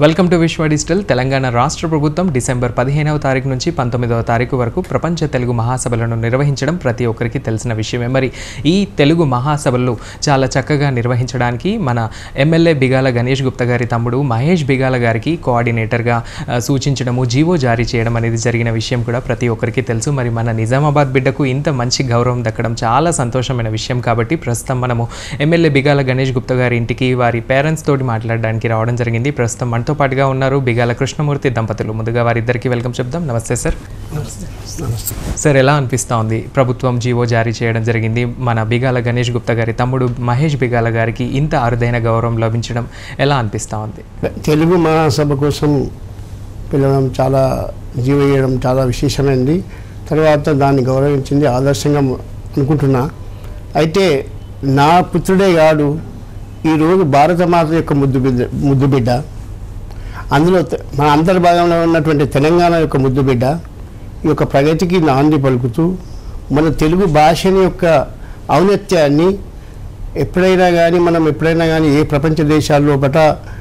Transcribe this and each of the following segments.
Welcome to Vishwa digital Telangana రాష్ట్ర ప్రభుత్వం December పదిహేనవ తారీఖు నుంచి పంతొమ్మిదవ తారీఖు వరకు ప్రపంచ తెలుగు మహాసభలను నిర్వహించడం ప్రతి ఒక్కరికి తెలిసిన విషయమే మరి ఈ తెలుగు మహాసభలు చాలా చక్కగా నిర్వహించడానికి మన ఎమ్మెల్యే బిగాల గణేష్ గుప్తా గారి తమ్ముడు మహేష్ బిగాల గారికి కోఆర్డినేటర్గా ఆ, సూచించడము జీవో జారీ చేయడం అనేది జరిగిన విషయం కూడా ప్రతి ఒక్కరికి తెలుసు మరి మన నిజామాబాద్ బిడ్డకు ఇంత మంచి గౌరవం దక్కడం చాలా సంతోషమైన విషయం కాబట్టి ప్రస్తుతం మనము ఎమ్మెల్యే బిగాల గణేష్ గుప్తా గారి ఇంటికి వారి పేరెంట్స్ తోటి మాట్లాడడానికి రావడం జరిగింది ప్రస్తుతం మనతో పాటుగా ఉన్నారు బిగాల కృష్ణమూర్తి దంపతులు ముందుగా వారిద్దరికి వెల్కమ్ చెప్దాం నమస్తే సార్ సార్ ఎలా అనిపిస్తూ ఉంది ప్రభుత్వం జీవో జారీ చేయడం జరిగింది మన బిగాల గణేష్ గుప్తా గారి తమ్ముడు మహేష్ బిగాల గారికి ఇంత అరుదైన గౌరవం లభించడం ఎలా అనిపిస్తూ ఉంది తెలుగు మహాసభ కోసం పిలవడం చాలా జీవ చేయడం చాలా విశేషమైనది తర్వాత దాన్ని గౌరవించింది ఆదర్శంగా అనుకుంటున్నా అయితే నా పుత్రుడే కాదు ఈరోజు భారతమాత యొక్క ముద్దు బిడ్డ ముద్దు బిడ్డ అందులో తె- మన అంతర్భాగంలో ఉన్నటువంటి తెలంగాణ యొక్క ముద్దు బిడ్డ ఈ యొక్క ప్రగతికి నాంది పలుకుతూ మన తెలుగు భాషని యొక్క ఔన్నత్యాన్ని ఎప్పుడైనా కానీ మనం ఎప్పుడైనా కానీ ఏ ప్రపంచ దేశాల్లో పట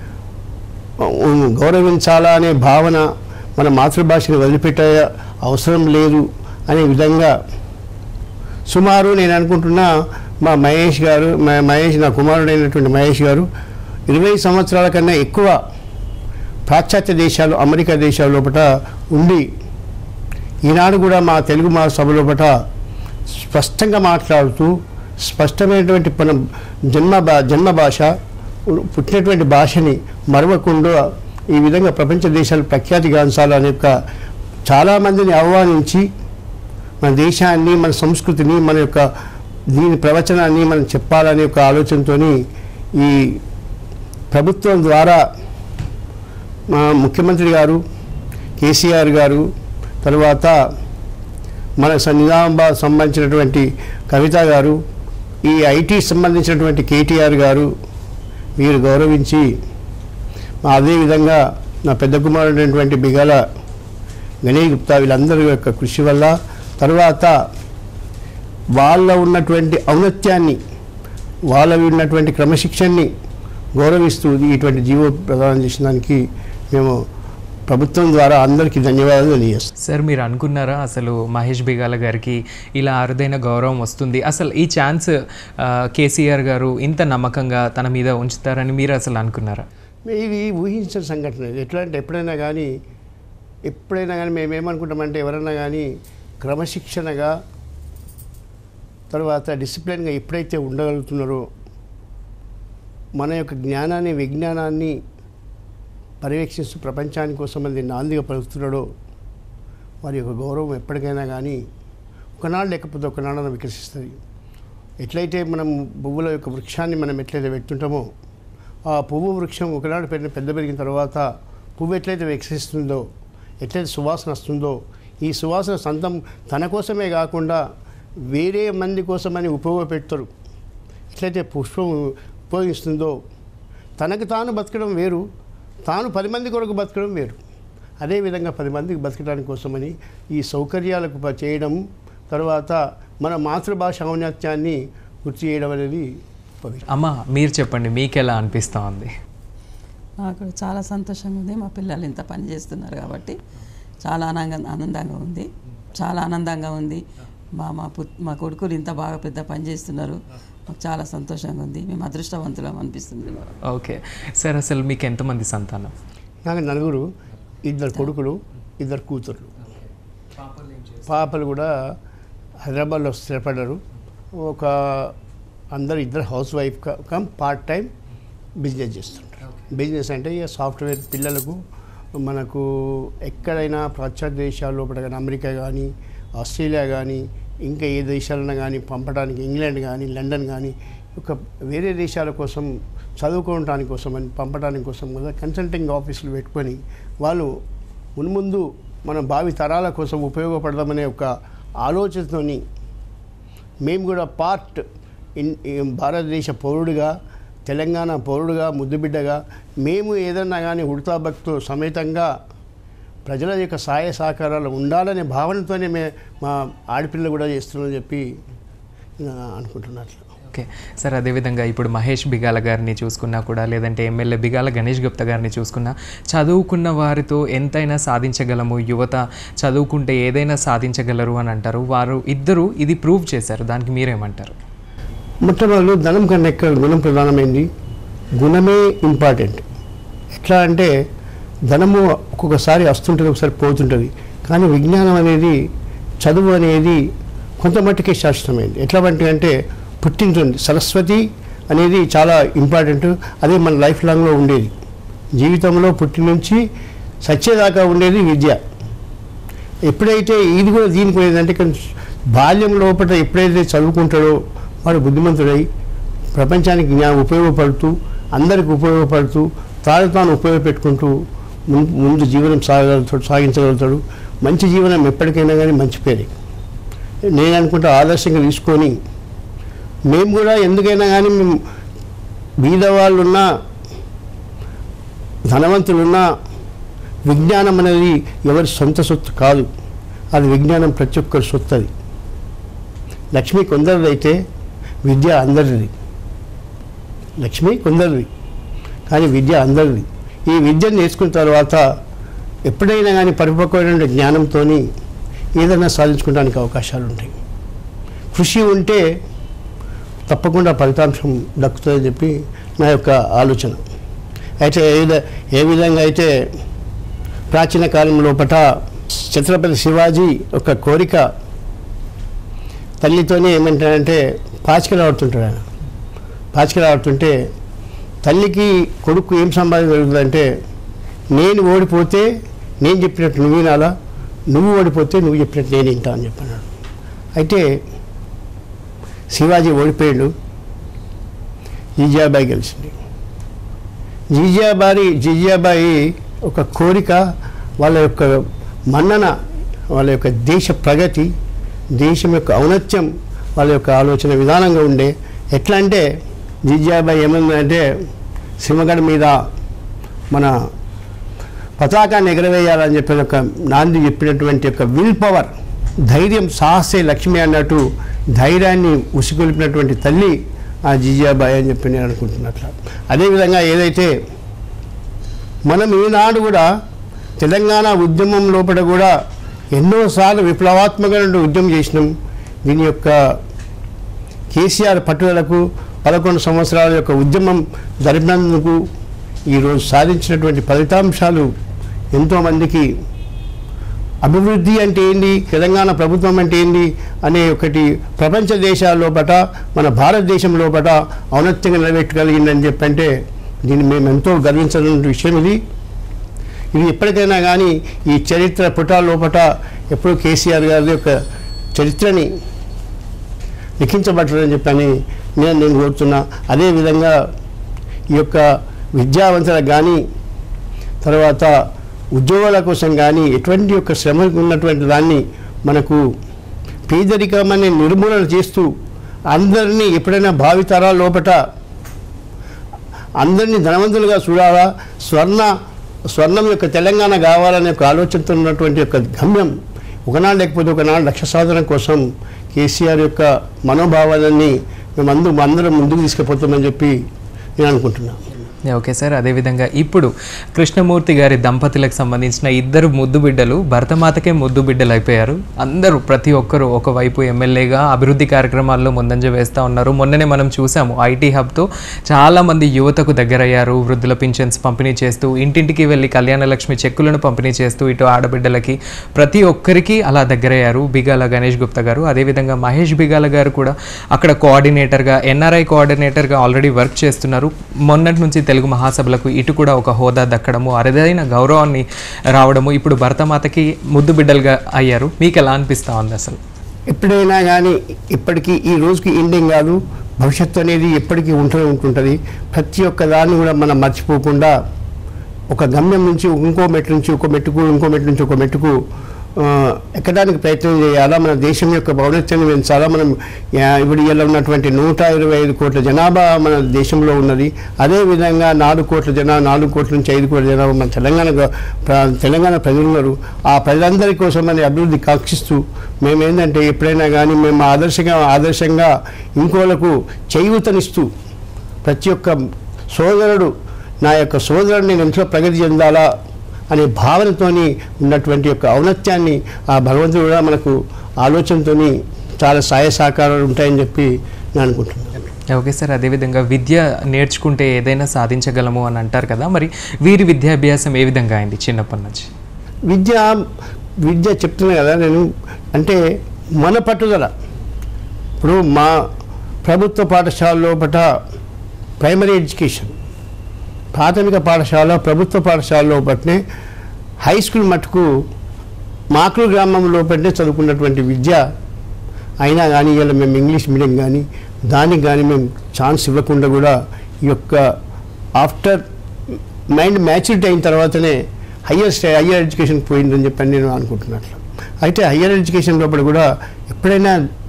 గౌరవించాలా అనే భావన మన మాతృభాషను వదిలిపెట్టే అవసరం లేదు అనే విధంగా సుమారు నేను అనుకుంటున్నా మా మహేష్ గారు మా మహేష్ నా కుమారుడైనటువంటి మహేష్ గారు ఇరవై సంవత్సరాల కన్నా ఎక్కువ పాశ్చాత్య దేశాలు అమెరికా దేశాల లోపల ఉండి ఈనాడు కూడా మా తెలుగు మా సభ లోపల స్పష్టంగా మాట్లాడుతూ స్పష్టమైనటువంటి మన జన్మ భా జన్మ భాష పుట్టినటువంటి భాషని మరవకుండా ఈ విధంగా ప్రపంచ దేశాలు ప్రఖ్యాతి గాంచాలి అనే యొక్క చాలామందిని ఆహ్వానించి మన దేశాన్ని మన సంస్కృతిని మన యొక్క దీని ప్రవచనాన్ని మనం చెప్పాలనే ఒక ఆలోచనతో ఈ ప్రభుత్వం ద్వారా మా ముఖ్యమంత్రి గారు కేసీఆర్ గారు తర్వాత మన స- నిజామాబాద్ సంబంధించినటువంటి కవిత గారు ఈ ఐటీ సంబంధించినటువంటి కేటీఆర్ గారు వీరు గౌరవించి అదేవిధంగా నా పెద్ద కుమారుడైనటువంటి బిగల గణేష్ గుప్తా వీళ్ళందరి యొక్క కృషి వల్ల తర్వాత వాళ్ళ ఉన్నటువంటి ఔన్నత్యాన్ని వాళ్ళ ఉన్నటువంటి క్రమశిక్షణని గౌరవిస్తూ ఇటువంటి జీవో ప్రదానం చేసిన దానికి మేము ప్రభుత్వం ద్వారా అందరికీ ధన్యవాదాలు తెలియజేస్తాం సార్ మీరు అనుకున్నారా అసలు మహేష్ బిగాల గారికి ఇలా అరుదైన గౌరవం వస్తుంది అసలు ఈ ఛాన్స్ ఆ, కేసీఆర్ గారు ఇంత నమ్మకంగా తన మీద ఉంచుతారని మీరు అసలు అనుకున్నారా ఇది ఊహించిన సంఘటన ఇది ఎట్లా అంటే ఎప్పుడైనా కానీ ఎప్పుడైనా కానీ మేము ఏమనుకుంటామంటే ఎవరైనా కానీ క్రమశిక్షణగా తర్వాత డిసిప్లిన్గా ఎప్పుడైతే ఉండగలుగుతున్నారో మన యొక్క జ్ఞానాన్ని విజ్ఞానాన్ని పర్యవేక్షిస్తూ ప్రపంచాని కోసం అది నాందిగా పలుకుతున్నాడో వారి యొక్క గౌరవం ఎప్పటికైనా కానీ ఒకనాడు లేకపోతే ఒకనాడన వికసిస్తుంది ఎట్లయితే మనం పువ్వుల యొక్క వృక్షాన్ని మనం ఎట్లయితే పెడుతుంటామో ఆ పువ్వు వృక్షం ఒకనాడు పెరిగిన పెద్ద పెరిగిన తర్వాత పువ్వు ఎట్లయితే వికసిస్తుందో ఎట్లయితే సువాసన వస్తుందో ఈ సువాసన సొంతం తన కోసమే కాకుండా వేరే మంది కోసమని ఉపయోగపెడతారు ఎట్లయితే పుష్పం ఉపయోగిస్తుందో తనకు తాను బతకడం వేరు తాను పది మంది కొరకు బతకడం వేరు అదేవిధంగా పది మందికి బతకడానికి కోసమని ఈ సౌకర్యాలకు ప- చేయడం తర్వాత మన మాతృభాష ఔన్నత్యాన్ని గుర్తు చేయడం అనేది ఒక విషయం. అమ్మ మీరు చెప్పండి మీకు ఎలా అనిపిస్తూ ఉంది నాకు చాలా సంతోషంగా ఉంది మా పిల్లలు ఇంత పని చేస్తున్నారు కాబట్టి చాలా ఆనందంగా ఆనందంగా ఉంది చాలా ఆనందంగా ఉంది మా మా పుత్ మా కొడుకులు ఇంత బాగా పెద్ద పని చేస్తున్నారు మాకు చాలా సంతోషంగా ఉంది మేము అదృష్టవంతులం అనిపిస్తుంది ఓకే సార్ అసలు మీకు ఎంతమంది సంతానం నాకు నలుగురు ఇద్దరు కొడుకులు ఇద్దరు కూతుర్లు పాపలు కూడా హైదరాబాద్లో స్థిరపడ్డారు ఒక అందరు ఇద్దరు హౌస్ వైఫ్ క- కమ్ పార్ట్ టైం బిజినెస్ చేస్తుంటారు బిజినెస్ అంటే ఇక సాఫ్ట్వేర్ పిల్లలకు మనకు ఎక్కడైనా పాశ్చాత్య దేశాల్లో కానీ అమెరికా కానీ ఆస్ట్రేలియా కానీ ఇంకా ఏ దేశాలైనా కానీ పంపడానికి ఇంగ్లాండ్ కానీ లండన్ కానీ ఒక వేరే దేశాల కోసం చదువుకోవడానికి కోసం అని పంపడానికి కోసం కూడా కన్సల్టింగ్ ఆఫీసులు పెట్టుకొని వాళ్ళు మున్ముందు మన భావి తరాల కోసం ఉపయోగపడదామనే ఒక ఆలోచనతోని మేము కూడా పార్ట్ ఇన్ ఇన్ భారతదేశ పౌరుడిగా తెలంగాణ పౌరుడుగా ముద్దుబిడ్డగా మేము ఏదన్నా కానీ ఉడతా భక్తు సమేతంగా ప్రజల యొక్క సహాయ సహకారాలు ఉండాలనే భావనతోనే మే మా ఆడపిల్లలు కూడా చేస్తున్నామని చెప్పి నా అనుకుంటున్నట్లు ఓకే సార్ అదేవిధంగా ఇప్పుడు మహేష్ బిగాల గారిని చూసుకున్నా కూడా లేదంటే ఎమ్మెల్యే బిగాల గణేష్ గుప్తా గారిని చూసుకున్నా చదువుకున్న వారితో ఎంతైనా సాధించగలము యువత చదువుకుంటే ఏదైనా సాధించగలరు అని అంటారు వారు ఇద్దరు ఇది ప్రూవ్ చేశారు దానికి మీరేమంటారు మొట్టమొదలు ధనం కన్నా ఎక్కడ గుణం ప్రధానమైంది గుణమే ఇంపార్టెంట్ ఎట్లా అంటే ధనము ఒక్కొక్కసారి వస్తుంటుంది ఒకసారి పోతుంటుంది కానీ విజ్ఞానం అనేది చదువు అనేది కొంత మట్టుకే శాశ్వతమైంది ఎట్లా వంటి అంటే పుట్టింటుంది సరస్వతి అనేది చాలా ఇంపార్టెంట్ అదే మన లైఫ్ లాంగ్లో ఉండేది జీవితంలో పుట్టి నుంచి సచ్చేదాకా ఉండేది విద్య ఎప్పుడైతే ఇది కూడా దీనికి కూడా ఏంటంటే కొంచెం బాల్యం లోపల ఎప్పుడైతే చదువుకుంటాడో వాడు బుద్ధిమంతుడై ప్రపంచానికి జ్ఞానం ఉపయోగపడుతూ అందరికి ఉపయోగపడుతూ తాను తాను ఉపయోగపెట్టుకుంటూ ముందు ముందు జీవనం సాగలుగుతాడు సాగించగలుగుతాడు మంచి జీవనం ఎప్పటికైనా కానీ మంచి పేరే నేను అనుకుంటా ఆదర్శంగా తీసుకొని మేము కూడా ఎందుకైనా కానీ మేము బీదవాళ్ళు ఉన్నా ధనవంతులున్నా విజ్ఞానం అనేది ఎవరి సొంత సొత్తు కాదు అది విజ్ఞానం ప్రతి ఒక్కరి సొత్తు అది లక్ష్మి కొందరిది అయితే విద్య అందరిది లక్ష్మి కొందరిది కానీ విద్య అందరిది ఈ విద్యను నేర్చుకున్న తర్వాత ఎప్పుడైనా కానీ పరిపక్వమైన జ్ఞానంతో ఏదైనా సాధించుకోవడానికి అవకాశాలు ఉంటాయి కృషి ఉంటే తప్పకుండా ఫలితాంశం దక్కుతుందని చెప్పి నా యొక్క ఆలోచన అయితే ఏ విధ ఏ విధంగా అయితే ప్రాచీన కాలం లోపట ఛత్రపతి శివాజీ ఒక కోరిక తల్లితోనే ఏమంటాడంటే పాచికలు ఆడుతుంటాడు ఆయన పాచికలు ఆడుతుంటే తల్లికి కొడుకు ఏం సంపాదన జరుగుతుందంటే నేను ఓడిపోతే నేను చెప్పినట్టు నువ్వు వినాలా నువ్వు ఓడిపోతే నువ్వు చెప్పినట్టు నేను వింటా అని చెప్పన్నాడు అయితే శివాజీ ఓడిపోయాడు జిజియాబాయి గెలిచింది జిజియాబాయి జిజియాబాయి ఒక కోరిక వాళ్ళ యొక్క మన్నన వాళ్ళ యొక్క దేశ ప్రగతి దేశం యొక్క ఔన్నత్యం వాళ్ళ యొక్క ఆలోచన విధానంగా ఉండే ఎట్లా అంటే జిజియాబాయి ఏమైందంటే సింహగఢ మీద మన పతాకాన్ని ఎగరవేయాలని చెప్పిన ఒక నాంది చెప్పినటువంటి యొక్క విల్ పవర్ ధైర్యం సాహసే లక్ష్మి అన్నట్టు ధైర్యాన్ని ఉసిగొలిపినటువంటి తల్లి ఆ జిజియాబాయి అని చెప్పి నేను అనుకుంటున్నట్ల అదేవిధంగా ఏదైతే మనం ఈనాడు కూడా తెలంగాణ ఉద్యమం లోపల కూడా ఎన్నోసార్లు విప్లవాత్మకమైన ఉద్యమం చేసినాం దీని యొక్క కేసీఆర్ పట్టుదలకు పదకొండు సంవత్సరాల యొక్క ఉద్యమం జరిపినందుకు ఈరోజు సాధించినటువంటి ఫలితాంశాలు ఎంతోమందికి అభివృద్ధి అంటే ఏంటి తెలంగాణ ప్రభుత్వం అంటే ఏంటి అనే ఒకటి ప్రపంచ దేశాల లోపట మన భారతదేశం లోపట ఔన్నత్యంగా నిలబెట్టగలిగిందని చెప్పంటే దీన్ని మేము ఎంతో గర్వించాల్సిన విషయం ఇది ఇది ఎప్పటికైనా కానీ ఈ చరిత్ర పుటాల లోపట ఎప్పుడూ కేసీఆర్ గారి యొక్క చరిత్రని లిఖించబడ్డారని చెప్పని నేను నేను కోరుతున్నా అదేవిధంగా ఈ యొక్క విద్యావంతులకు కానీ తర్వాత ఉద్యోగాల కోసం కానీ ఎటువంటి యొక్క శ్రమ ఉన్నటువంటి దాన్ని మనకు పేదరికమని నిర్మూలన చేస్తూ అందరినీ ఎప్పుడైనా భావితరాల లోపట అందరినీ ధనవంతులుగా చూడాలా స్వర్ణ స్వర్ణం యొక్క తెలంగాణ కావాలనే ఒక ఆలోచనతో ఉన్నటువంటి యొక్క గమ్యం ఒకనాడు లేకపోతే ఒకనాడు లక్ష్య సాధన కోసం కేసీఆర్ యొక్క మనోభావాలన్నీ మేము అందరూ అందరం ముందుకు తీసుకుపోతామని చెప్పి నేను అనుకుంటున్నాను ఓకే సార్ అదేవిధంగా ఇప్పుడు కృష్ణమూర్తి గారి దంపతులకు సంబంధించిన ఇద్దరు ముద్దు బిడ్డలు భరతమాతకే ముద్దు బిడ్డలు అయిపోయారు అందరూ ప్రతి ఒక్కరూ ఒకవైపు ఎమ్మెల్యేగా అభివృద్ధి కార్యక్రమాల్లో ముందంజ వేస్తూ ఉన్నారు మొన్ననే మనం చూసాము ఐటీ హబ్తో చాలామంది యువతకు దగ్గరయ్యారు వృద్ధుల పింఛన్స్ పంపిణీ చేస్తూ ఇంటింటికి వెళ్ళి కళ్యాణలక్ష్మి చెక్కులను పంపిణీ చేస్తూ ఇటు ఆడబిడ్డలకి ప్రతి ఒక్కరికి అలా దగ్గరయ్యారు బిగాల గణేష్ గుప్తా గారు అదేవిధంగా మహేష్ బిగాల గారు కూడా అక్కడ కోఆర్డినేటర్గా ఎన్ఆర్ఐ కోఆర్డినేటర్గా ఆల్రెడీ వర్క్ చేస్తున్నారు మొన్నటి నుంచి తెలుగు మహాసభలకు ఇటు కూడా ఒక హోదా దక్కడము అరుదైన గౌరవాన్ని రావడము ఇప్పుడు భరతమాతకి ముద్దు బిడ్డలుగా అయ్యారు మీకు ఎలా అనిపిస్తా ఉంది అసలు ఎప్పుడైనా కానీ ఇప్పటికీ ఈ రోజుకి ఎండింగ్ కాదు భవిష్యత్తు అనేది ఎప్పటికీ ఉంటూనే ఉంటుంటుంది ప్రతి ఒక్క దాన్ని కూడా మనం మర్చిపోకుండా ఒక గమ్యం నుంచి ఇంకో మెట్టు నుంచి ఒక మెట్టుకు ఇంకో మెట్టు నుంచి ఒక మెట్టుకు ఆ, ఎక్కడానికి ప్రయత్నం చేయాలా మన దేశం యొక్క పౌనత్యాన్ని పెంచాలా మనం ఆ, ఇప్పుడు ఇలా ఉన్నటువంటి నూట ఇరవై ఐదు కోట్ల జనాభా మన దేశంలో ఉన్నది అదేవిధంగా నాలుగు కోట్ల జనాభా నాలుగు కోట్ల నుంచి ఐదు కోట్ల జనాభా మన తెలంగాణ గ- ప్ర- తెలంగాణ ప్రజలు ఉన్నారు ఆ ప్రజలందరి కోసం మన అభివృద్ధి కాక్షిస్తూ మేము ఏంటంటే ఎప్పుడైనా కానీ మేము ఆదర్శంగా ఆదర్శంగా ఇంకోలకు చేయూతనిస్తూ ప్రతి ఒక్క సోదరుడు నా యొక్క సోదరుడు నేను ఎంతో ప్రగతి చెందాలా అనే భావనతోని ఉన్నటువంటి యొక్క ఔన్నత్యాన్ని ఆ భగవంతుడు కూడా మనకు ఆలోచనతోని చాలా సహాయ సహకారాలు ఉంటాయని చెప్పి నేను అనుకుంటున్నాను ఓకే సార్ అదేవిధంగా విద్య నేర్చుకుంటే ఏదైనా సాధించగలము అని అంటారు కదా మరి వీరి విద్యాభ్యాసం ఏ విధంగా అయింది చిన్నప్పటి నుంచి విద్య విద్య చెప్తున్నా కదా నేను అంటే మన పట్టుదల ఇప్పుడు మా ప్రభుత్వ పాఠశాలలో పట ప్రైమరీ ఎడ్యుకేషన్ ప్రాథమిక పాఠశాల ప్రభుత్వ పాఠశాలలో పట్నే హై స్కూల్ మటుకు మాకులు గ్రామంలో పట్నే చదువుకున్నటువంటి విద్య అయినా కానీ ఇలా మేము ఇంగ్లీష్ మీడియం కానీ దానికి కానీ మేము ఛాన్స్ ఇవ్వకుండా కూడా ఈ యొక్క ఆఫ్టర్ మైండ్ మ్యాచ్యూరిటీ అయిన తర్వాతనే హయ్యర్ స్టే హయ్యర్ ఎడ్యుకేషన్ పోయిందని చెప్పి నేను అనుకుంటున్నట్లు అయితే హయ్యర్ ఎడ్యుకేషన్ లోపల కూడా ఎప్పుడైనా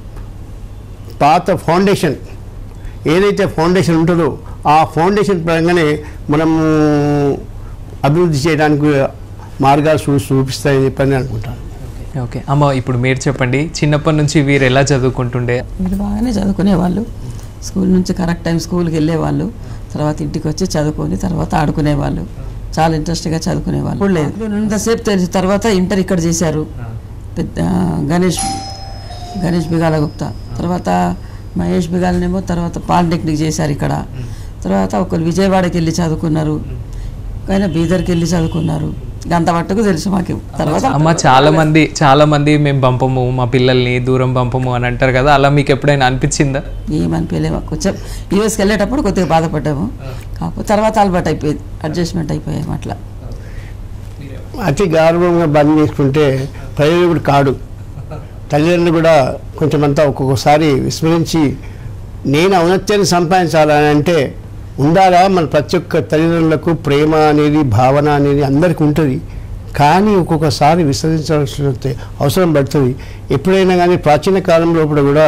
పాత ఫౌండేషన్ ఏదైతే ఫౌండేషన్ ఉంటుందో ఆ ఫౌండేషన్ పరంగానే మనము అభివృద్ధి చేయడానికి మార్గాలు చూ చూపిస్తాయని చెప్పి నేను అనుకుంటాను ఓకే అమ్మ ఇప్పుడు మీరు చెప్పండి చిన్నప్పటి నుంచి వీరు ఎలా చదువుకుంటుండే వీళ్ళు బాగానే చదువుకునేవాళ్ళు స్కూల్ నుంచి కరెక్ట్ టైం స్కూల్కి వెళ్ళేవాళ్ళు తర్వాత ఇంటికి వచ్చి చదువుకొని తర్వాత ఆడుకునేవాళ్ళు చాలా ఇంట్రెస్ట్గా చదువుకునేవాళ్ళు ఇప్పుడు లేదు ఇంతసేపు తెలిసి తర్వాత ఇంటర్ ఇక్కడ చేశారు పెద్ద గణేష్ గణేష్ బిగాల గుప్తా తర్వాత మహేష్ బిగాలనేమో తర్వాత పాలిటెక్నిక్ చేశారు ఇక్కడ తర్వాత ఒకరు విజయవాడకి వెళ్ళి చదువుకున్నారు ఆయన బీదర్కి వెళ్ళి చదువుకున్నారు గంత మట్టుకు తెలుసు మాకు తర్వాత అమ్మ చాలా మంది చాలా మంది మేము పంపము మా పిల్లల్ని దూరం పంపము అని అంటారు కదా అలా మీకు ఎప్పుడైనా అనిపించిందా ఏమనిపించలేము కొంచెం యూఎస్కి వెళ్ళేటప్పుడు కొద్దిగా బాధపడ్డాము కాకపోతే తర్వాత అలవాటు అయిపోయింది అడ్జస్ట్మెంట్ అయిపోయాము అట్లా అతి గౌరవంగా బంద్ చేసుకుంటే ప్రయోజకుడు కాడు తల్లిదండ్రులు కూడా కొంచెం అంతా ఒక్కొక్కసారి విస్మరించి నేను ఔన్నత్యాన్ని సంపాదించాలని అంటే ఉండాలా మన ప్రతి ఒక్క తల్లిదండ్రులకు ప్రేమ అనేది భావన అనేది అందరికీ ఉంటుంది కానీ ఒక్కొక్కసారి విసరించాల్సిన అవసరం పడుతుంది ఎప్పుడైనా కానీ ప్రాచీన కాలం లోపల కూడా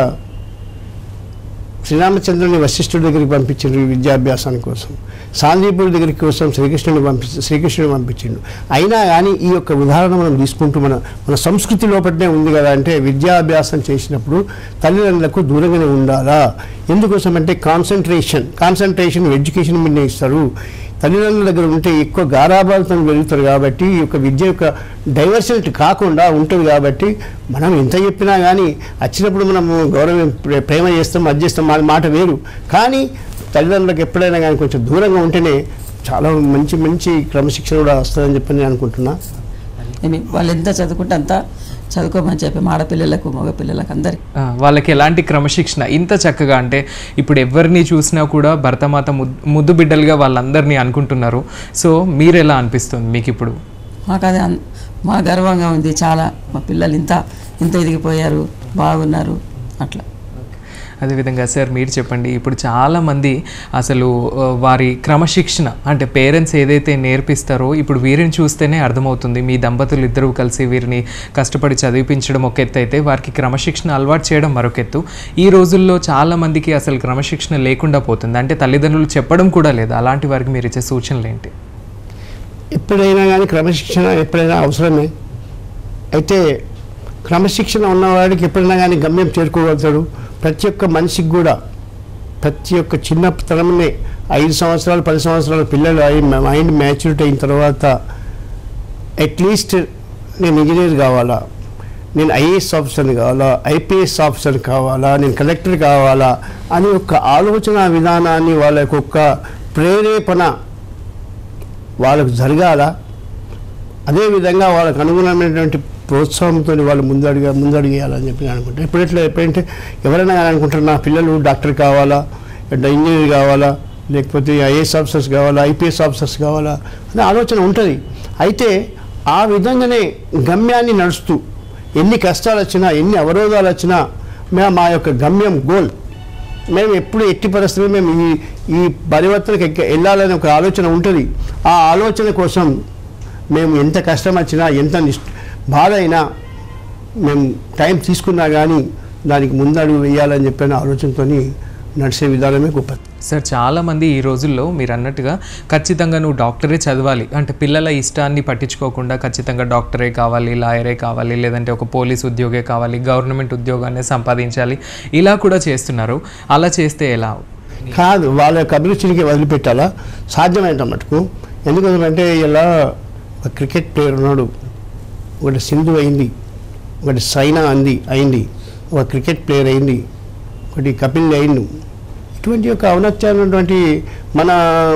శ్రీరామచంద్రుని వశిష్ఠుడి దగ్గరికి పంపించిండు ఈ విద్యాభ్యాసాని కోసం సాందీపుడి దగ్గరికి కోసం శ్రీకృష్ణుని పంపి శ్రీకృష్ణుని పంపించిండు అయినా కానీ ఈ యొక్క ఉదాహరణ మనం తీసుకుంటూ మన మన సంస్కృతి లోపలనే ఉంది కదా అంటే విద్యాభ్యాసం చేసినప్పుడు తల్లిదండ్రులకు దూరంగానే ఉండాలా ఎందుకోసం అంటే కాన్సన్ట్రేషన్ కాన్సన్ట్రేషన్ ఎడ్యుకేషన్ మీద ఇస్తారు తల్లిదండ్రుల దగ్గర ఉంటే ఎక్కువ గారాబాలతో పెరుగుతారు కాబట్టి ఈ యొక్క విద్య యొక్క డైవర్సిటీ కాకుండా ఉంటుంది కాబట్టి మనం ఎంత చెప్పినా కానీ వచ్చినప్పుడు మనము గౌరవం ప్రే- ప్రేమ చేస్తాం అది చేస్తాం మన మాట వేరు కానీ తల్లిదండ్రులకు ఎప్పుడైనా కానీ కొంచెం దూరంగా ఉంటేనే చాలా మంచి మంచి క్రమశిక్షణ కూడా వస్తుందని చెప్పి నేను అనుకుంటున్నా ఏమి వాళ్ళు ఎంత చదువుకుంటే అంత చదువుకోమని చెప్పి ఆడపిల్లలకు మగపిల్లలకు అందరికి ఆ, వాళ్ళకి ఎలాంటి క్రమశిక్షణ ఇంత చక్కగా అంటే ఇప్పుడు ఎవరిని చూసినా కూడా భర్తమాత ముద్దు ముద్దు బిడ్డలుగా వాళ్ళందరినీ అనుకుంటున్నారు సో మీరు ఎలా అనిపిస్తుంది మీకు ఇప్పుడు మాకు అది అన్- మా గర్వంగా ఉంది చాలా మా పిల్లలు ఇంత ఇంత ఎదిగిపోయారు బాగున్నారు అట్లా అదేవిధంగా సార్ మీరు చెప్పండి ఇప్పుడు చాలామంది అసలు ఆ, వారి క్రమశిక్షణ అంటే పేరెంట్స్ ఏదైతే నేర్పిస్తారో ఇప్పుడు వీరిని చూస్తేనే అర్థమవుతుంది మీ దంపతులు ఇద్దరు కలిసి వీరిని కష్టపడి చదివించడం ఒక ఎత్తు అయితే వారికి క్రమశిక్షణ అలవాటు చేయడం మరొక ఎత్తు ఈ రోజుల్లో చాలామందికి అసలు క్రమశిక్షణ లేకుండా పోతుంది అంటే తల్లిదండ్రులు చెప్పడం కూడా లేదు అలాంటి వారికి మీరు ఇచ్చే సూచనలు ఏంటి ఎప్పుడైనా కానీ క్రమశిక్షణ ఎప్పుడైనా అవసరమే అయితే క్రమశిక్షణ ఉన్నవాడికి ఎప్పుడైనా కానీ గమ్యం చేరుకోగలుగుతాడు ప్రతి ఒక్క మనిషికి కూడా ప్రతి ఒక్క చిన్నతనంలోనే ఐదు సంవత్సరాలు పది సంవత్సరాల పిల్లలు అయి మైండ్ మ్యాచ్యూరిటీ అయిన తర్వాత అట్లీస్ట్ నేను ఇంజనీర్ కావాలా నేను ఐఏఎస్ ఆఫీసర్ని కావాలా ఐపీఎస్ ఆఫీసర్ కావాలా నేను కలెక్టర్ కావాలా అని ఒక ఆలోచన విధానాన్ని వాళ్ళ యొక్క ప్రేరేపణ వాళ్ళకు జరగాల అదేవిధంగా వాళ్ళకు అనుగుణమైనటువంటి ప్రోత్సాహంతో వాళ్ళు ముందడుగు ముందడుగేయాలని చెప్పి నేను అనుకుంటాను ఇప్పుడు ఎట్లా ఎప్పుడంటే ఎవరైనా కానీ అనుకుంటారు నా పిల్లలు డాక్టర్ కావాలా లేదా ఇంజనీర్ కావాలా లేకపోతే ఐఏఎస్ ఆఫీసర్స్ కావాలా ఐపీఎస్ ఆఫీసర్స్ కావాలా అనే ఆలోచన ఉంటుంది అయితే ఆ విధంగానే గమ్యాన్ని నడుస్తూ ఎన్ని కష్టాలు వచ్చినా ఎన్ని అవరోధాలు వచ్చినా మేము మా యొక్క గమ్యం గోల్ మేము ఎప్పుడు ఎట్టి పరిస్థితుల్లో మేము ఈ ఈ పరివర్తనకి ఎక్క- వెళ్ళాలనే ఒక ఆలోచన ఉంటుంది ఆ ఆలోచన కోసం మేము ఎంత కష్టం వచ్చినా ఎంత నిష్ బాధ అయినా మేము టైం తీసుకున్నా కానీ దానికి ముందడుగు వేయాలని చెప్పిన ఆలోచనతో నడిచే విధానమే గొప్పది సార్ చాలామంది ఈ రోజుల్లో మీరు అన్నట్టుగా ఖచ్చితంగా నువ్వు డాక్టరే చదవాలి అంటే పిల్లల ఇష్టాన్ని పట్టించుకోకుండా ఖచ్చితంగా డాక్టరే కావాలి లాయరే కావాలి లేదంటే ఒక పోలీస్ ఉద్యోగే కావాలి గవర్నమెంట్ ఉద్యోగాన్ని సంపాదించాలి ఇలా కూడా చేస్తున్నారు అలా చేస్తే ఎలా కాదు వాళ్ళ యొక్క అభిరుచికి వదిలిపెట్టాలా సాధ్యమైనంత మటుకు ఎందుకంటే ఇలా ఒక క్రికెట్ ప్లేయర్ ఉన్నాడు ఒకటి సింధు అయింది ఒకటి సైనా అంది అయింది ఒక క్రికెట్ ప్లేయర్ అయింది ఒకటి కపిల్ అయింది ఇటువంటి యొక్క ఔన్నత్యమైనటువంటి మన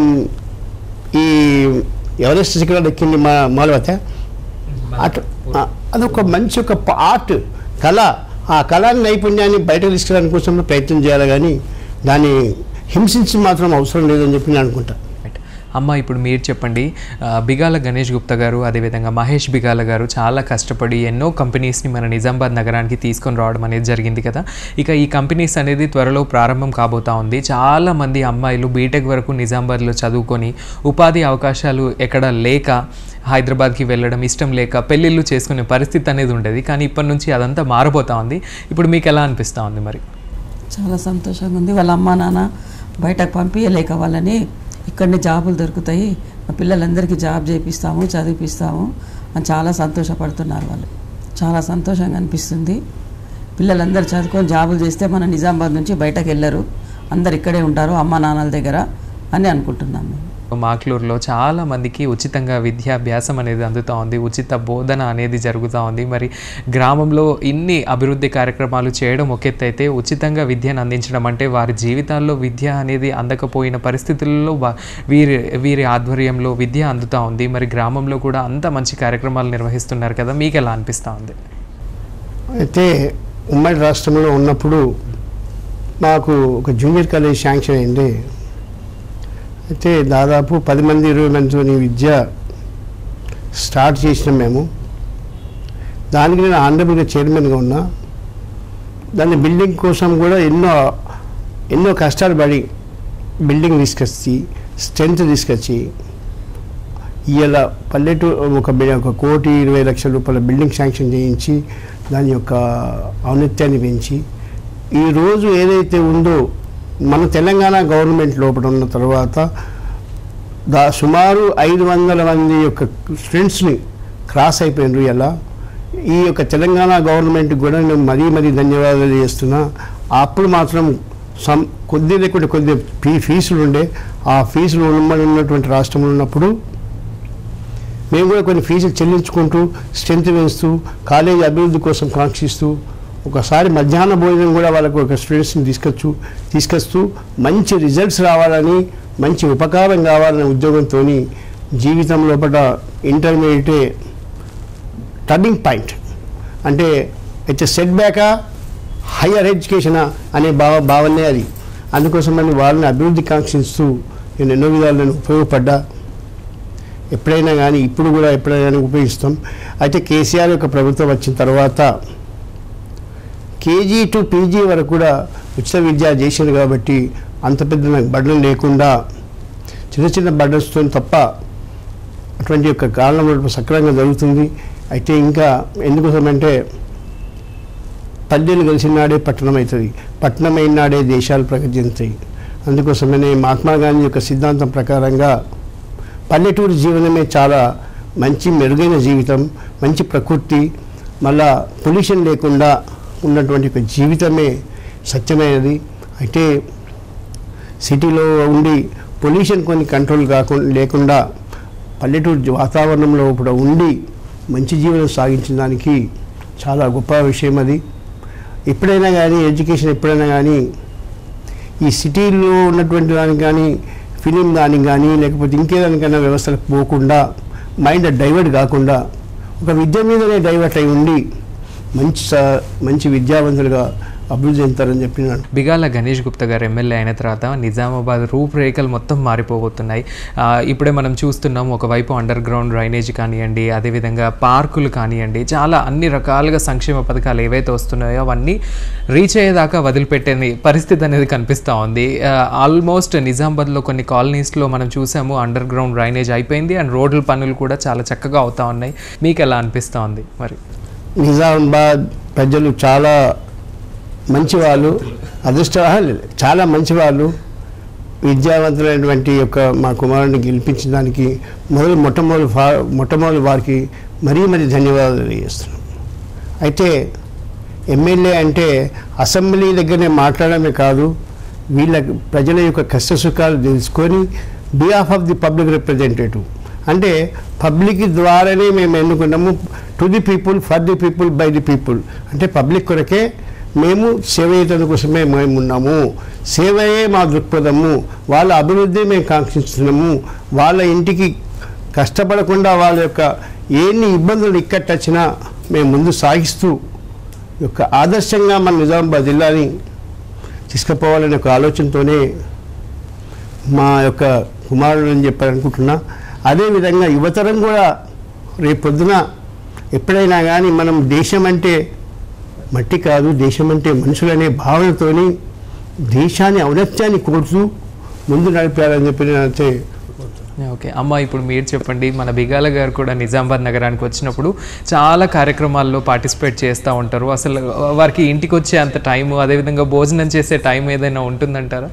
ఈ ఎవరెస్ట్ శిఖరాలు ఎక్కింది మా మాలవత అటు ఆ, అదొక మంచి ఒక ఆర్ట్ కళ ఆ కళాని నైపుణ్యాన్ని బయట తీసుకురావడానికి కోసం ప్రయత్నం చేయాలి కానీ దాన్ని హింసించి మాత్రం అవసరం లేదని చెప్పి నేను అనుకుంటా Right. అమ్మ ఇప్పుడు మీరు చెప్పండి ఆ, బిగాల గణేష్ గుప్తా గారు అదేవిధంగా మహేష్ బిగాల గారు చాలా కష్టపడి ఎన్నో కంపెనీస్ని మన నిజామాబాద్ నగరానికి తీసుకొని రావడం అనేది జరిగింది కదా ఇక ఈ కంపెనీస్ అనేది త్వరలో ప్రారంభం కాబోతా ఉంది చాలా మంది అమ్మాయిలు బీటెక్ వరకు నిజామాబాద్లో చదువుకొని ఉపాధి అవకాశాలు ఎక్కడ లేక హైదరాబాద్కి వెళ్ళడం ఇష్టం లేక పెళ్ళిళ్ళు చేసుకునే పరిస్థితి అనేది ఉండేది కానీ ఇప్పటి నుంచి అదంతా మారబోతా ఉంది ఇప్పుడు మీకు ఎలా అనిపిస్తూ ఉంది మరి చాలా సంతోషంగా ఉంది వాళ్ళ అమ్మ నాన్న బయటకు పంపించలేక వాళ్ళని ఇక్కడనే జాబులు దొరుకుతాయి మా పిల్లలందరికీ జాబ్ చేపిస్తాము చదివిపిస్తాము అని చాలా సంతోషపడుతున్నారు వాళ్ళు చాలా సంతోషంగా అనిపిస్తుంది పిల్లలందరూ చదువుకొని జాబులు చేస్తే మన నిజామాబాద్ నుంచి బయటకు వెళ్ళరు అందరు ఇక్కడే ఉంటారు అమ్మ నాన్నల దగ్గర అని అనుకుంటున్నాం మేము మాక్లూరులో చాలా మందికి ఉచితంగా విద్యాభ్యాసం అనేది అందుతూ ఉంది ఉచిత బోధన అనేది జరుగుతూ ఉంది మరి గ్రామంలో ఇన్ని అభివృద్ధి కార్యక్రమాలు చేయడం ఒక ఎత్తు అయితే ఉచితంగా విద్యను అందించడం అంటే వారి జీవితాల్లో విద్య అనేది అందకపోయిన పరిస్థితుల్లో వా- వీరి వీరి ఆధ్వర్యంలో విద్య అందుతూ ఉంది మరి గ్రామంలో కూడా అంత మంచి కార్యక్రమాలు నిర్వహిస్తున్నారు కదా మీకు ఎలా అనిపిస్తూ ఉంది అయితే ఉమ్మడి రాష్ట్రంలో ఉన్నప్పుడు మాకు ఒక జూనియర్ కాలేజ్ శాంక్షన్ అయింది అయితే దాదాపు పది మంది ఇరవై మందితో విద్య స్టార్ట్ చేసినాం మేము దానికి నేను ఆంధ్రప్రదేశ్ చైర్మన్గా ఉన్నా దాని బిల్డింగ్ కోసం కూడా ఎన్నో ఎన్నో కష్టాలు పడి బిల్డింగ్ తీసుకొచ్చి స్ట్రెంత్ తీసుకొచ్చి ఇవాళ పల్లెటూరు ఒక బి- ఒక కోటి ఇరవై లక్షల రూపాయల బిల్డింగ్ శాంక్షన్ చేయించి దాని యొక్క ఔన్నత్యాన్ని పెంచి ఈరోజు ఏదైతే ఉందో మన తెలంగాణ గవర్నమెంట్ లోపల ఉన్న తర్వాత దా సుమారు ఐదు వందల మంది యొక్క స్టూడెంట్స్ని క్రాస్ అయిపోయినారు ఇలా ఈ యొక్క తెలంగాణ గవర్నమెంట్కి కూడా నేను మరీ మరీ ధన్యవాదాలు చేస్తున్నా అప్పుడు మాత్రం సం కొద్ది లేకుంటే కొద్ది ఫీ ఫీజులు ఉండే ఆ ఫీజులు ఉమ్మడి ఉన్నటువంటి రాష్ట్రంలో ఉన్నప్పుడు మేము కూడా కొన్ని ఫీజులు చెల్లించుకుంటూ స్ట్రెంత్ పెంచుతూ కాలేజీ అభివృద్ధి కోసం కాంక్షిస్తూ ఒకసారి మధ్యాహ్న భోజనం కూడా వాళ్ళకు ఒక స్టూడెంట్స్ని తీసుకొచ్చు తీసుకొస్తూ మంచి రిజల్ట్స్ రావాలని మంచి ఉపకారం కావాలనే ఉద్యోగంతో జీవితం లోపల ఇంటర్మీడియటే టర్నింగ్ పాయింట్ అంటే ఇట్స్ సెట్ బ్యాకా హయ్యర్ ఎడ్యుకేషనా అనే భావ భావనే అది అందుకోసమని వాళ్ళని అభివృద్ధి కాంక్షిస్తూ నేను ఎన్నో విధాలు నేను ఉపయోగపడ్డా ఎప్పుడైనా కానీ ఇప్పుడు కూడా ఎప్పుడైనా కానీ ఉపయోగిస్తాం అయితే కేసీఆర్ యొక్క ప్రభుత్వం వచ్చిన తర్వాత కేజీ టు పీజీ వరకు కూడా ఉచిత విద్య చేసింది కాబట్టి అంత పెద్ద నాకు బడ్డలు లేకుండా చిన్న చిన్న బడ్డల్స్తో తప్ప అటువంటి యొక్క కాలంలో సక్రమంగా జరుగుతుంది అయితే ఇంకా ఎందుకోసమంటే పల్లెలు కలిసిన నాడే పట్టణం అవుతుంది పట్టణం అయిన నాడే దేశాలు ప్రగతి చెందుతాయి అందుకోసమనే మహాత్మా గాంధీ యొక్క సిద్ధాంతం ప్రకారంగా పల్లెటూరు జీవనమే చాలా మంచి మెరుగైన జీవితం మంచి ప్రకృతి మళ్ళా పొల్యూషన్ లేకుండా ఉన్నటువంటి ఒక జీవితమే సత్యమైనది అయితే సిటీలో ఉండి పొల్యూషన్ కొన్ని కంట్రోల్ కాకుండా లేకుండా పల్లెటూరు జీ- వాతావరణంలో కూడా ఉండి మంచి జీవనం సాగించిన దానికి చాలా గొప్ప విషయం అది ఎప్పుడైనా కానీ ఎడ్యుకేషన్ ఎప్పుడైనా కానీ ఈ సిటీలో ఉన్నటువంటి దానికి కానీ ఫిలిం దానికి కానీ లేకపోతే ఇంకేదానికైనా వ్యవస్థలకు పోకుండా మైండ్ డైవర్ట్ కాకుండా ఒక విద్య మీదనే డైవర్ట్ అయి ఉండి మంచి స- మంచి విద్యావంతులుగా అభివృద్ధి చెందుతారని చెప్పినాడు బిగాల గణేష్ గుప్తా గారు ఎమ్మెల్యే అయిన తర్వాత నిజామాబాద్ రూపురేఖలు మొత్తం మారిపోబోతున్నాయి ఆ, ఇప్పుడే మనం చూస్తున్నాం ఒకవైపు అండర్ గ్రౌండ్ డ్రైనేజ్ కానివ్వండి అదేవిధంగా పార్కులు కానివ్వండి చాలా అన్ని రకాలుగా సంక్షేమ పథకాలు ఏవైతే వస్తున్నాయో అవన్నీ రీచ్ అయ్యేదాకా వదిలిపెట్టే పరిస్థితి అనేది కనిపిస్తూ ఉంది ఆల్మోస్ట్ నిజామాబాద్లో కొన్ని కాలనీస్లో మనం చూసాము అండర్ గ్రౌండ్ డ్రైనేజ్ అయిపోయింది అండ్ రోడ్ల పనులు కూడా చాలా చక్కగా అవుతా ఉన్నాయి మీకు ఎలా అనిపిస్తూ ఉంది మరి నిజామాబాద్ ప్రజలు చాలా మంచివాళ్ళు అదృష్ట చాలా మంచివాళ్ళు విద్యావంతులైనటువంటి యొక్క మా కుమారుడిని గెలిపించిన దానికి మొదలు మొట్టమొదటి ఫా మొట్టమొదటి వారికి మరీ మరీ ధన్యవాదాలు తెలియజేస్తున్నాం అయితే ఎమ్మెల్యే అంటే అసెంబ్లీ దగ్గరనే మాట్లాడమే కాదు వీళ్ళ ప్రజల యొక్క కష్ట సుఖాలు తెలుసుకొని behalf of the public representative అంటే పబ్లిక్ ద్వారానే మేము ఎన్నుకున్నాము to the people for the people by the people అంటే పబ్లిక్ కొరకే మేము సేవ చేయడం కోసమే మేము ఉన్నాము సేవయే మా దృక్పథము వాళ్ళ అభివృద్ధి మేము కాంక్షిస్తున్నాము వాళ్ళ ఇంటికి కష్టపడకుండా వాళ్ళ యొక్క ఎన్ని ఇబ్బందులు ఇక్కట్టచ్చినా మేము ముందు సాగిస్తూ యొక్క ఆదర్శంగా మన నిజామాబాద్ జిల్లాని తీసుకుపోవాలనే ఒక ఆలోచనతోనే మా యొక్క కుమారుడు అని చెప్పాలనుకుంటున్నా అదేవిధంగా యువతరం కూడా రేపొద్దున ఎప్పుడైనా కానీ మనం దేశం అంటే మట్టి కాదు దేశం అంటే మనుషులనే భావనతోని దేశాన్ని ఔన్నత్యాన్ని కోరుతూ ముందు నడిపారని చెప్పి నేనైతే ఓకే అమ్మ ఇప్పుడు మీరు చెప్పండి మన బిగాల గారు కూడా నిజామాబాద్ నగరానికి వచ్చినప్పుడు చాలా కార్యక్రమాల్లో పార్టిసిపేట్ చేస్తూ ఉంటారు అసలు వారికి ఇంటికి వచ్చే అంత టైము అదేవిధంగా భోజనం చేసే టైం ఏదైనా ఉంటుందంటారా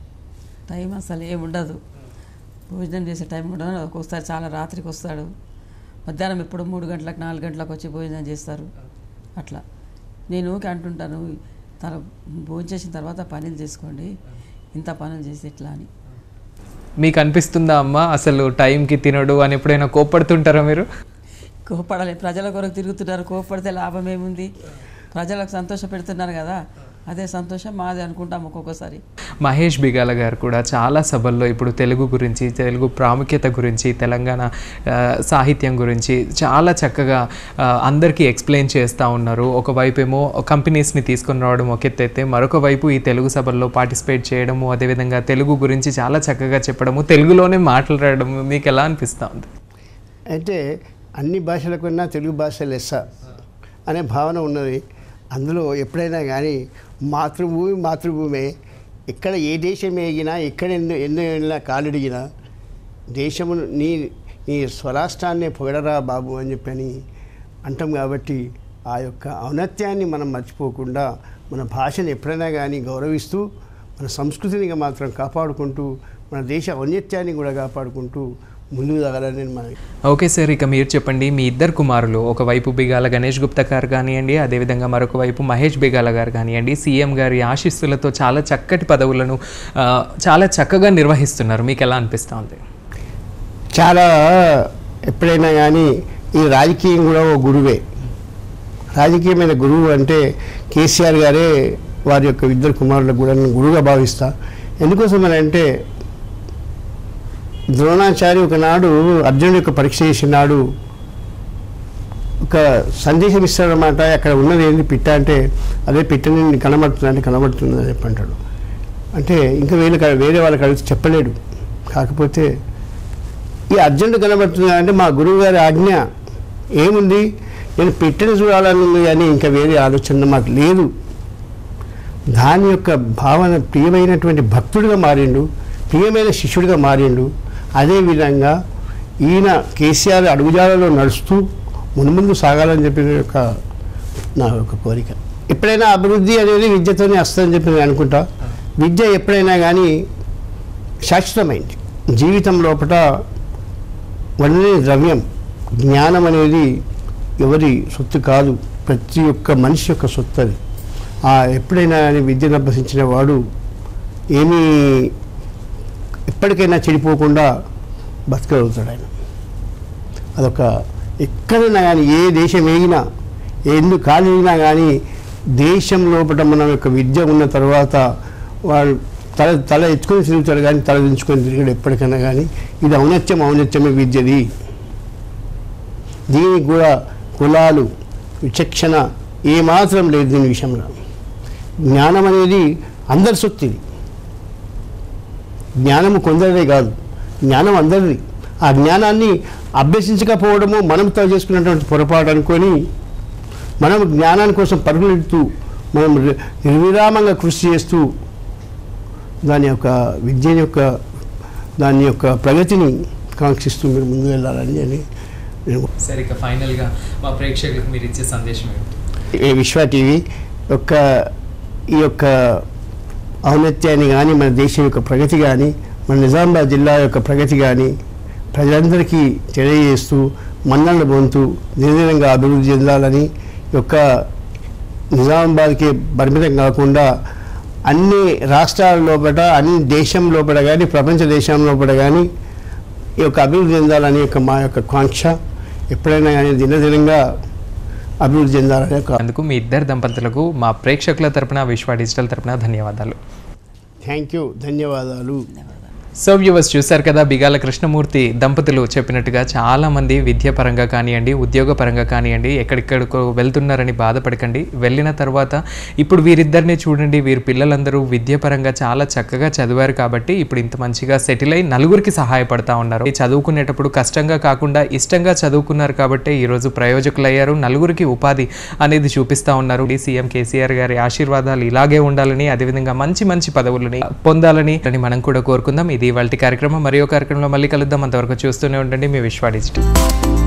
టైం అసలు ఏమి ఉండదు భోజనం చేసే టైం ఉండదు ఒక్కొక్కసారి చాలా రాత్రికి వస్తాడు మధ్యాహ్నం ఎప్పుడు మూడు గంటలకు నాలుగు గంటలకు వచ్చి భోజనం చేస్తారు అట్లా నేను ఊరికే అంటుంటాను తన భోజనం చేసిన తర్వాత పనులు చేసుకోండి ఇంత పనులు చేసి ఎట్లా అని మీకు అనిపిస్తుందా అమ్మ అసలు టైంకి తినడు అని ఎప్పుడైనా కోప్పడుతుంటారా మీరు కోపడాలి ప్రజల కొరకు తిరుగుతున్నారు కోపడితే లాభం ఏముంది ప్రజలకు సంతోష పెడుతున్నారు కదా అదే సంతోషం మాది అనుకుంటాం ఒక్కొక్కసారి మహేష్ బిగాల గారు కూడా చాలా సభల్లో ఇప్పుడు తెలుగు గురించి తెలుగు ప్రాముఖ్యత గురించి తెలంగాణ ఆ, సాహిత్యం గురించి చాలా చక్కగా ఆ, అందరికీ ఎక్స్ప్లెయిన్ చేస్తూ ఉన్నారు ఒకవైపు ఏమో కంపెనీస్ని తీసుకొని రావడం ఒక ఎత్తు అయితే మరొక వైపు ఈ తెలుగు సభల్లో పార్టిసిపేట్ చేయడము అదేవిధంగా తెలుగు గురించి చాలా చక్కగా చెప్పడము తెలుగులోనే మాట్లాడడం మీకు ఎలా అనిపిస్తూ ఉంది అయితే అన్ని భాషలకున్నా తెలుగు భాష లెస్స అనే భావన ఉన్నది అందులో ఎప్పుడైనా కానీ మాతృభూమి మాతృభూమే ఎక్కడ ఏ దేశం ఎగినా ఎక్కడ ఎన్నో ఎన్నో వెళ్ళినా కాలుడిగినా దేశమును నీ నీ స్వరాష్ట్రాన్నే పొగడరా బాబు అని చెప్పని అంటాం కాబట్టి ఆ యొక్క ఔన్నత్యాన్ని మనం మర్చిపోకుండా మన భాషను ఎప్పుడైనా కానీ గౌరవిస్తూ మన సంస్కృతిని మాత్రం కాపాడుకుంటూ మన దేశ ఔన్నత్యాన్ని కూడా కాపాడుకుంటూ ముందుకు సాగాలని నేను మన ఓకే సార్ ఇక మీరు చెప్పండి మీ ఇద్దరు కుమారులు ఒకవైపు బిగాల గణేష్ గుప్తా గారు కానివ్వండి అదేవిధంగా మరొక వైపు మహేష్ బిగాల గారు కానివ్వండి సీఎం గారి ఆశీస్సులతో చాలా చక్కటి పదవులను ఆ, చాలా చక్కగా నిర్వహిస్తున్నారు మీకు ఎలా అనిపిస్తూ ఉంది చాలా ఎప్పుడైనా కానీ ఈ రాజకీయం కూడా ఓ గురువే రాజకీయమైన గురువు అంటే కేసీఆర్ గారే వారి యొక్క ఇద్దరు కుమారులకు కూడా నేను గురువుగా భావిస్తా ఎందుకోసం అని అంటే ద్రోణాచారి ఒకనాడు అర్జునుడి యొక్క పరీక్ష చేసినాడు ఒక సందేశం ఇస్తాడనమాట అక్కడ ఉన్నది ఏంది పిట్ట అంటే అదే పిట్టని నీకు కనబడుతుంది అంటే కనబడుతుంది అని చెప్పి అంటాడు అంటే ఇంకా వేరే వేరే వాళ్ళకి అడిగితే చెప్పలేడు కాకపోతే ఈ అర్జెంట్ కనబడుతుంది అంటే మా గురువు గారి ఆజ్ఞ ఏముంది నేను పెట్టిన చూడాలని ఉంది కానీ ఇంకా వేరే ఆలోచన మాకు లేదు దాని యొక్క భావన ప్రియమైనటువంటి భక్తుడిగా మారిండు ప్రియమైన శిష్యుడిగా మారిండు అదేవిధంగా ఈయన కేసీఆర్ అడుగుజాలలో నడుస్తూ మునుముందు సాగాలని చెప్పిన యొక్క నా యొక్క కోరిక ఎప్పుడైనా అభివృద్ధి అనేది విద్యతోనే వస్తుందని చెప్పి నేను అనుకుంటా విద్య ఎప్పుడైనా కానీ శాశ్వతమైంది జీవితం లోపల వండని ద్రవ్యం జ్ఞానం అనేది ఎవరి సొత్తు కాదు ప్రతి ఒక్క మనిషి యొక్క సొత్తు అది ఆ ఎప్పుడైనా కానీ విద్యను అభ్యసించిన వాడు ఏమీ ఎప్పటికైనా చెడిపోకుండా బతకగలుగుతాడు ఆయన అదొక ఎక్కడైనా కానీ ఏ దేశం ఏగినా ఎందుకు కాలినా కానీ దేశం లోపల మన యొక్క విద్య ఉన్న తర్వాత వాడు తల తల ఎత్తుకొని తిరుగుతాడు కానీ తల దించుకొని తిరిగాడు ఎప్పటికైనా కానీ ఇది ఔన్నత్యం ఔన్నత్యమే విద్యది దీనికి కూడా కులాలు విచక్షణ ఏమాత్రం లేదు దీని విషయంలో జ్ఞానం అనేది అందరి సొత్తు ఇది జ్ఞానము కొందరిదే కాదు జ్ఞానం అందరిది ఆ జ్ఞానాన్ని అభ్యసించకపోవడము మనం తాను చేసుకున్నటువంటి పొరపాటు అనుకొని మనం జ్ఞానాని కోసం పరుగులెడుతూ మనం ని- నిర్విరామంగా కృషి చేస్తూ దాని యొక్క విద్య యొక్క దాని యొక్క ప్రగతిని కాంక్షిస్తూ మీరు ముందు వెళ్ళాలని అని నేను సరే ఇక ఫైనల్గా మా ప్రేక్షకులకు మీరు ఇచ్చే సందేశం ఏమిటి ఈ విశ్వ టీవీ యొక్క ఈ యొక్క ఔన్నత్యాన్ని కానీ మన దేశం యొక్క ప్రగతి కానీ మన నిజామాబాద్ జిల్లా యొక్క ప్రగతి కానీ ప్రజలందరికీ తెలియజేస్తూ మన్నలను పొందుతూ దినదినంగా అభివృద్ధి చెందాలని ఈ యొక్క నిజామాబాద్కి పరిమితం కాకుండా అన్ని రాష్ట్రాల లోపల అన్ని దేశం లోపల కానీ ప్రపంచ దేశం లోపల కానీ ఈ యొక్క అభివృద్ధి చెందాలని యొక్క మా యొక్క కాంక్ష ఎప్పుడైనా కానీ దినదినంగా అభివృద్ధి చెందాలనే ఒక అందుకు మీ ఇద్దరు దంపతులకు మా ప్రేక్షకుల తరపున విశ్వ డిజిటల్ తరపున ధన్యవాదాలు థ్యాంక్ యూ ధన్యవాదాలు సో వ్యూవర్స్ చూశారు కదా బిగాల కృష్ణమూర్తి దంపతులు చెప్పినట్టుగా చాలా మంది విద్య పరంగా కానివ్వండి ఉద్యోగ పరంగా కానివ్వండి ఎక్కడిక్కడికో వెళ్తున్నారని బాధపడకండి వెళ్ళిన తర్వాత ఇప్పుడు వీరిద్దరిని చూడండి వీరి పిల్లలందరూ విద్య పరంగా చాలా చక్కగా చదివారు కాబట్టి ఇప్పుడు ఇంత మంచిగా సెటిల్ అయి నలుగురికి సహాయపడతా ఉన్నారు ఈ చదువుకునేటప్పుడు కష్టంగా కాకుండా ఇష్టంగా చదువుకున్నారు కాబట్టి ఈరోజు ప్రయోజకులయ్యారు నలుగురికి ఉపాధి అనేది చూపిస్తా ఉన్నారు ఈ సీఎం కేసీఆర్ గారి ఆశీర్వాదాలు ఇలాగే ఉండాలని అదేవిధంగా మంచి మంచి పదవులని పొందాలని అని మనం కూడా కోరుకుందాం ఇది వాళ్ళ కార్యక్రమం మరియు కార్యక్రమంలో మళ్ళీ కలుద్దాం అంతవరకు చూస్తూనే ఉండండి మీ విశ్వ డిజిటల్